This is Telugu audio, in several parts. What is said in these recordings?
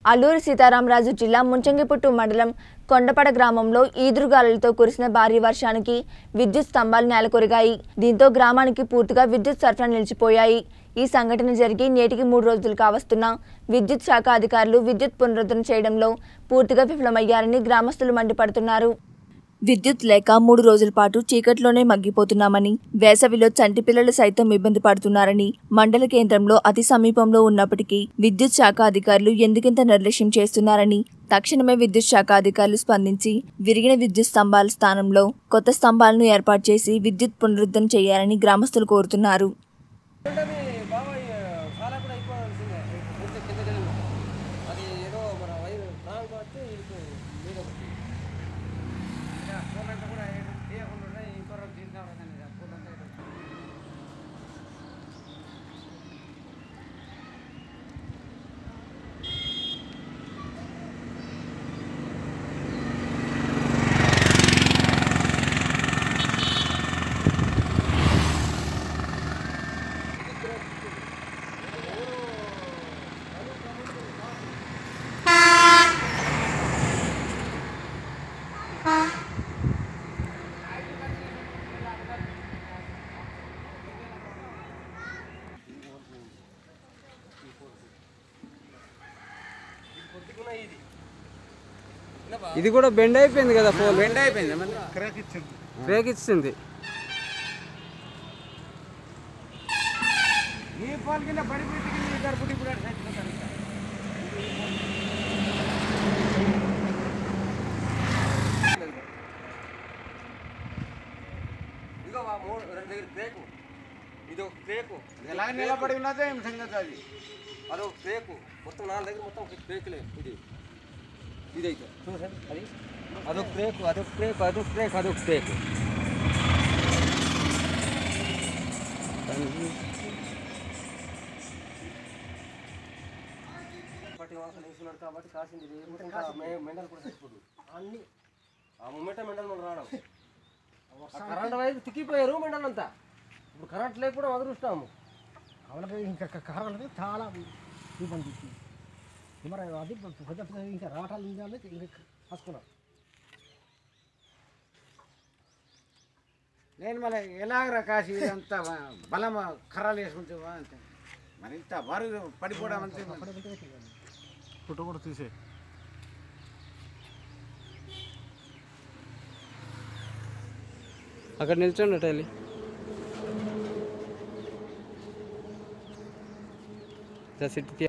అల్లూరి సీతారామరాజు జిల్లా ముంచంగిపుట్టు మండలం కొండపడ గ్రామంలో ఈదురుగాలులతో కురిసిన భారీ వర్షానికి విద్యుత్ స్తంభాలు నేలకొరిగాయి దీంతో గ్రామానికి పూర్తిగా విద్యుత్ సరఫరా నిలిచిపోయాయి ఈ సంఘటన జరిగి నేటికి మూడు రోజులు కావస్తున్నా విద్యుత్ శాఖ అధికారులు విద్యుత్ పునరుద్ధరణ చేయడంలో పూర్తిగా విఫలమయ్యారని గ్రామస్తులు మండిపడుతున్నారు విద్యుత్ లేక మూడు రోజుల పాటు చీకట్లోనే మగ్గిపోతున్నామని వేసవిలో చంటి పిల్లలు సైతం ఇబ్బంది పడుతున్నారని మండల కేంద్రంలో అతి సమీపంలో ఉన్నప్పటికీ విద్యుత్ శాఖ అధికారులు ఎందుకింత నిర్లక్ష్యం చేస్తున్నారని తక్షణమే విద్యుత్ శాఖ అధికారులు స్పందించి విరిగిన విద్యుత్ స్తంభాల స్థానంలో కొత్త స్తంభాలను ఏర్పాటు చేసి విద్యుత్ పునరుద్ధరణ చేయాలని గ్రామస్తులు కోరుతున్నారు ఉండని బాబాయ్ చాలా కూడా అయిపోవాల్సిందే కొంచెం కింద దిగను. అది ఏదో మన వైర్ రాంగ్ కాబట్టి ఇది మీద ఒకటి. ఇక ఫోన్ అంతా కూడా ఏడు తీయకుండా ఉన్నాయి. ఇంకో రోజు తీసుకురావాలని ఇక ఫోన్ అంతా ఏడు. పొద్దుకున్న ఇది ఇది కూడా బెండ్ అయిపోయింది కదా ఫోన్ బెండ్ అయిపోయింది మళ్ళీ బ్రేక్ ఇచ్చింది ఈ ఫోన్ కింద పడి పెట్టి ఈ గడుపుకి ఇప్పుడు అటు చచ్చిపోతాను ఇంకా. ఇదిగో ఆ మూడు రెండు దగ్గర బ్రేకు ఇది ఒక బ్రేకు ఎలా నిలబడి ఉన్నదే ఏం సంగతి అది అదొక బ్రేకు మొత్తం నాలుగు దగ్గర మొత్తం ఒక బ్రేకులే ఇది ఇది అయితే చూసండి అది అదొక బ్రేకు అదొక బ్రేకు అదొక బ్రేక్ అదొక బ్రేకు పట్టి వాసన వేసుకున్నాడు కాబట్టి కాసింది ఇది. ఇంకా మే- మెండలు కూడా సరిపోదు అన్ని ఆ మూమెంటే మెండలు మనం రావడం ఆ కరెంట్ వైపు తిక్కిపోయారు మెండలు అంతా ఇప్పుడు కరెంట్ లేకపోవడం అదృష్టాము వాళ్ళకి ఇంకా కారాలకి చాలా ఇబ్బంది ఇచ్చింది మరి అది పెద్ద పెద్ద ఇంకా రావటాలు ఇంకా ఇంకా రాసుకున్నారు నేను మళ్ళీ ఎలాగరా కాసి ఇదంతా బలం కర్రలు వేసుకుంటే అంటే మరి ఇంత బరువు పడిపోవడం అంతే ఫోటో కూడా తీసే అక్కడ నిల్చోండి అటు వెళ్ళి ఇట్లా సిట్టి తీ-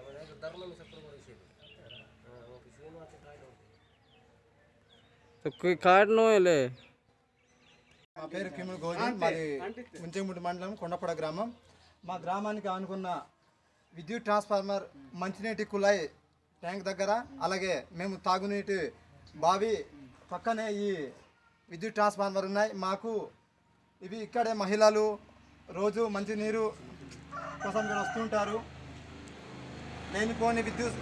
तो कोई कार्ड नो है ले మా పేరు కిముల్ గోజీ మాది ముంచెముడి మండలం కొండపడ గ్రామం మా గ్రామానికి ఆనుకున్న విద్యుత్ ట్రాన్స్ఫార్మర్ మంచినీటి కుళాయి ట్యాంక్ దగ్గర అలాగే మేము తాగునీటి బావి పక్కనే ఈ విద్యుత్ ట్రాన్స్ఫార్మర్ ఉన్నాయి మాకు ఇవి ఇక్కడే మహిళలు రోజు మంచినీరు కోసం ఇక్కడ వస్తుంటారు లేనిపోని విద్యుత్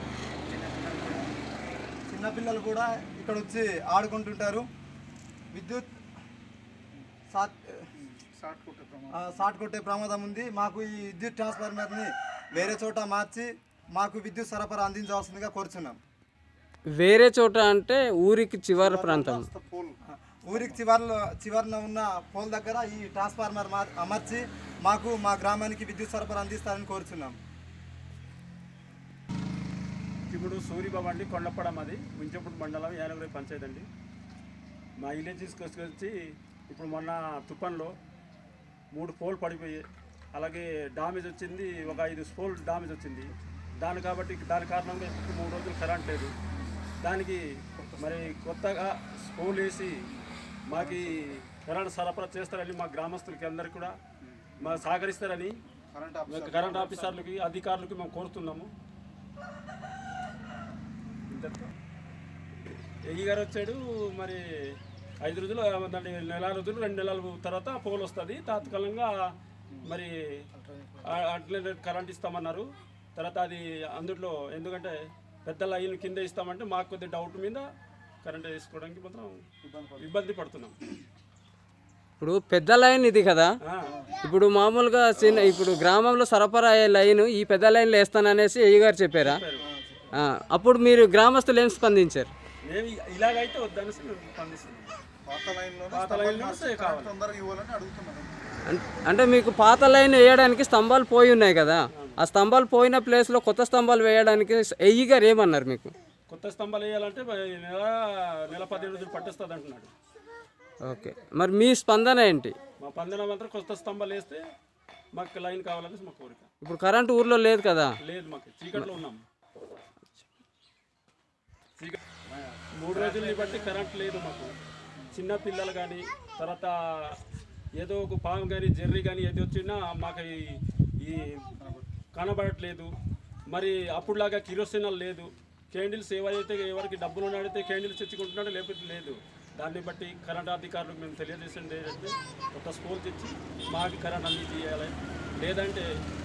చిన్నపిల్లలు కూడా ఇక్కడ వచ్చి ఆడుకుంటుంటారు విద్యుత్ షార్ట్ ఆ, షార్ట్ కొట్టే ప్రమాదం ఉంది మాకు ఈ విద్యుత్ ట్రాన్స్ఫార్మర్ని వేరే చోట మార్చి మాకు విద్యుత్ సరఫరా అందించవలసిందిగా కోరుచున్నాం వేరే చోట అంటే ఊరికి చివరి ప్రాంతం ఆ, ఊరికి చివర్లో చివరన ఉన్న పోల్ దగ్గర ఈ ట్రాన్స్ఫార్మర్ మార్- అమర్చి మాకు మా గ్రామానికి విద్యుత్ సరఫరా అందిస్తారని కోరుచున్నాం ఇప్పుడు సూరిబాబు అండి కొండపడ మాది ముంచపుడు మండలం యానగురి పంచాయతీ అండి మా విలేజ్ తీసుకొచ్చి ఇప్పుడు మొన్న తుఫాన్లో మూడు పోల్ పడిపోయి అలాగే డామేజ్ వచ్చింది ఒక ఐదు పోల్ డామేజ్ వచ్చింది దాని కాబట్టి దాని కారణంగా ఇప్పుడు మూడు రోజులు కరెంట్ లేదు దానికి మరి కొత్తగా పోల్ వేసి మాకు ఈ కరెంట్ సరఫరా చేస్తారని మా గ్రామస్తులకి అందరికీ కూడా మా సహకరిస్తారని కరెంట్ ఆఫీసర్లకి అధికారులకి మేము కోరుతున్నాము ఇంతటితో. ఎయ్యి గారు వచ్చాడు మరి ఐదు రోజులు దాన్ని నెల రోజులు రెండు నెలల తర్వాత పోల్ వస్తుంది తాత్కాలికంగా మరి ఆ- అట్లే కరెంట్ ఇస్తామన్నారు తర్వాత అది అందులో ఎందుకంటే పెద్ద లైన్ కింద ఇస్తామంటే మాకు కొద్దిగా డౌట్ మీద కరెంట్ వేసుకోవడానికి మాత్రం ఇబ్బంది పడుతున్నాం ఇప్పుడు పెద్ద లైన్ ఇది కదా ఆ, ఇప్పుడు మామూలుగా చిన్న ఇప్పుడు గ్రామంలో సరఫరా అయ్యే లైన్ ఈ పెద్ద లైన్లో వేస్తాననేసి అయ్య గారు చెప్పారా ఆ, అప్పుడు మీరు గ్రామస్తులు ఏం స్పందించారు మేము ఇ- ఇలాగైతే వద్దనేసి మేము స్పందిస్తున్నాం పాత లైన్లో వస్తే కావాలి అం- అంటే మీకు పాత లైన్ వేయడానికి స్తంభాలు పోయి ఉన్నాయి కదా ఆ స్తంభాలు పోయిన ప్లేస్లో కొత్త స్తంభాలు వేయడానికి ఎయ్యి గారు ఏమన్నారు మీకు కొత్త స్తంభాలు వేయాలంటే మరి నెల నెల పదిహేను రోజులు పట్టేస్తుంది అంటున్నాడు ఓకే మరి మీ స్పందన ఏంటి మా పందెన మాత్రం కొత్త స్తంభాలు వేస్తే మాకు లైన్ కావాలనేసి మా కోరిక ఇప్పుడు కరెంటు ఊర్లో లేదు కదా లేదు మాకు చీకట్లో ఉన్నాం చీకటి మూడు రోజుల్ని బట్టి కరెంట్ లేదు మాకు చిన్న పిల్లలు కానీ తర్వాత ఏదో ఒక పాము కానీ జెర్రీ కానీ ఏది వచ్చినా మాకు ఈ- ఈ కనబడట్లేదు మరి అప్పుడులాగా కిరోసినల్ లేదు క్యాండిల్స్ ఏవైతే ఎవరికి డబ్బులు ఉన్నాడైతే క్యాండిల్స్ తెచ్చుకుంటున్నాడో లేకపోతే లేదు దాన్ని బట్టి కరెంట్ అధికారులకు మేము తెలియజేసింది ఏంటంటే కొత్త స్కూల్ తెచ్చి మాకు కరెంట్ అన్ని తీయాలి లేదంటే